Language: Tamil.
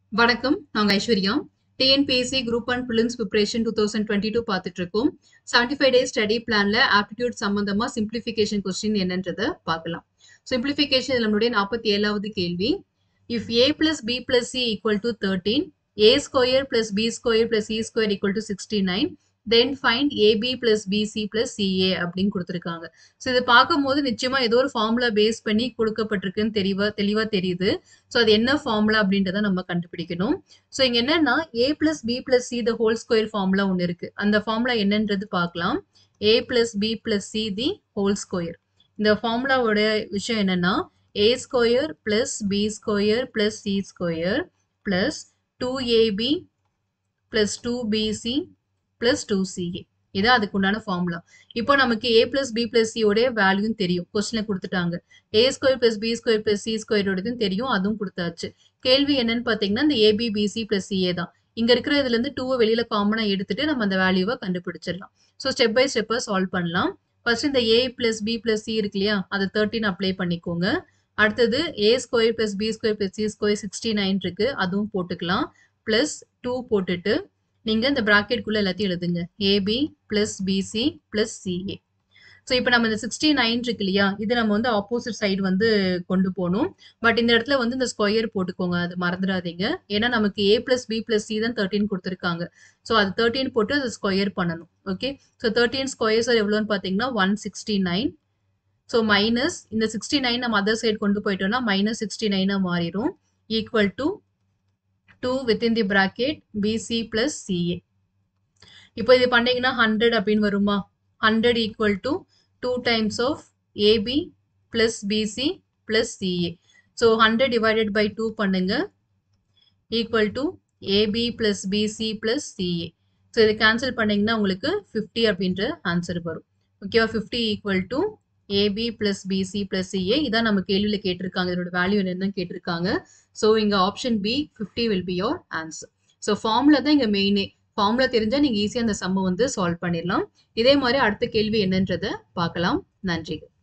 வணக்கம் நாங்க Aishwarya TNPSC group and prelims preparation two thousand twenty two பார்த்துட்டு இருக்கோம் செவன்டி ஃபைவ் டேஸ் ஸ்டடி பிளான்ல ஆப்டிடியூட் சம்பந்தமா சிம்பிளிஃபிகேஷன் கொஸ்டின் என்னன்றதை பார்க்கலாம் சிம்பிளிஃபிகேஷன் நம்மளுடைய நாற்பத்தி ஏழாவது கேள்வி if A plus B plus C equal to thirteen A square plus B square plus C square equal to sixty nine then find AB plus BC plus CA அப்படின்னு கொடுத்துருக்காங்க ஸோ இதை பார்க்கும்போது நிச்சயமா ஏதோ ஒரு ஃபார்முலா பேஸ் பண்ணி கொடுக்கப்பட்டிருக்குன்னு தெளிவா தெளிவா தெரியுது ஸோ அது என்ன ஃபார்முலா அப்படின்றத நம்ம கண்டுபிடிக்கணும் ஸோ இங்க என்னன்னா A plus B plus C the whole square formula ஒன்று இருக்கு அந்த ஃபார்முலா என்னன்றது பார்க்கலாம் A plus B plus C the whole square இந்த ஃபார்முலாவோட விஷயம் என்னன்னா A square plus B square plus C square plus two AB plus two BC plus two CA இதான் அதுக்கு உண்டான ஃபார்முலா இப்போ நமக்கு ஏ பிளஸ் பி பிளஸ் சியோடைய வேல்யூன்னு தெரியும் கொஸ்டின்ல கொடுத்துட்டாங்க A square plus B square plus C ஸ்கொயரோடதும் தெரியும் அதுவும் கொடுத்தாச்சு கேள்வி என்னன்னு பார்த்தீங்கன்னா இந்த ஏபி பிசி பிளஸ் சிஏ தான் இங்க இருக்கிற இதுல இருந்து டூவை வெளியில காமனா எடுத்துட்டு நம்ம அந்த வேல்யூவை கண்டுபிடிச்சிடலாம் ஸோ ஸ்டெப் பை ஸ்டெப்பா சால்வ் பண்ணலாம் ஃபர்ஸ்ட் இந்த A plus B plus C இருக்கு இல்லையா அதை தேர்ட்டின் அப்ளை பண்ணிக்கோங்க அடுத்தது A square plus B square plus C square sixty nine இருக்கு அதுவும் போட்டுக்கலாம் பிளஸ் டூ போட்டுட்டு நீங்க இந்த ப்ராக்கெட்குள்ள எல்லாத்தையும் எழுதுங்க AB plus BC plus CA so இப்போ நம்ம இந்த சிக்ஸ்டி நைன் இருக்கு இல்லையா இது நம்ம வந்து ஆப்போசிட் சைடு வந்து கொண்டு போகணும் பட் இந்த இடத்துல வந்து இந்த ஸ்கொயர் போட்டுக்கோங்க அது மறந்துடாதீங்க ஏன்னா நமக்கு A plus B plus C தான் தேர்ட்டின் கொடுத்துருக்காங்க ஸோ அது தேர்ட்டின் போட்டு அது ஸ்கொயர் பண்ணணும் ஓகே ஸோ தேர்ட்டின் ஸ்கொயர்ஸ் எவ்வளோன்னு பார்த்தீங்கன்னா one sixty nine so minus இந்த சிக்ஸ்டி நைன் நம்ம அதர் சைடு கொண்டு போயிட்டோம்னா மைனஸ் சிக்ஸ்டி நைனாக மாறிடும் equal to 2 within the bracket BC plus CA. இப்போ இது பண்ணீங்கன்னா 100 அப்படின்னு வருமா 100 equal to 2 times of AB plus BC plus CA. So 100 divided by 2 பண்ணுங்க equal to AB plus BC plus CA. So இது கேன்சல் பண்ணீங்கன்னா உங்களுக்கு 50 அப்படின்ற ஆன்சர் வரும் ஓகேவா 50 equal to AB plus BC plus CA இதான் நம்ம கேள்வியில் கேட்டிருக்காங்க இதோட வேல்யூ என்னன்னு கேட்டிருக்காங்க ஸோ இங்கே option B fifty will be your answer so formula தான் இங்கே மெயினே ஃபார்முலா தெரிஞ்சால் நீங்கள் ஈஸியாக அந்த சம்மை வந்து சால்வ் பண்ணிடலாம் இதே மாதிரி அடுத்த கேள்வி என்னன்றதை பார்க்கலாம் நன்றிகள்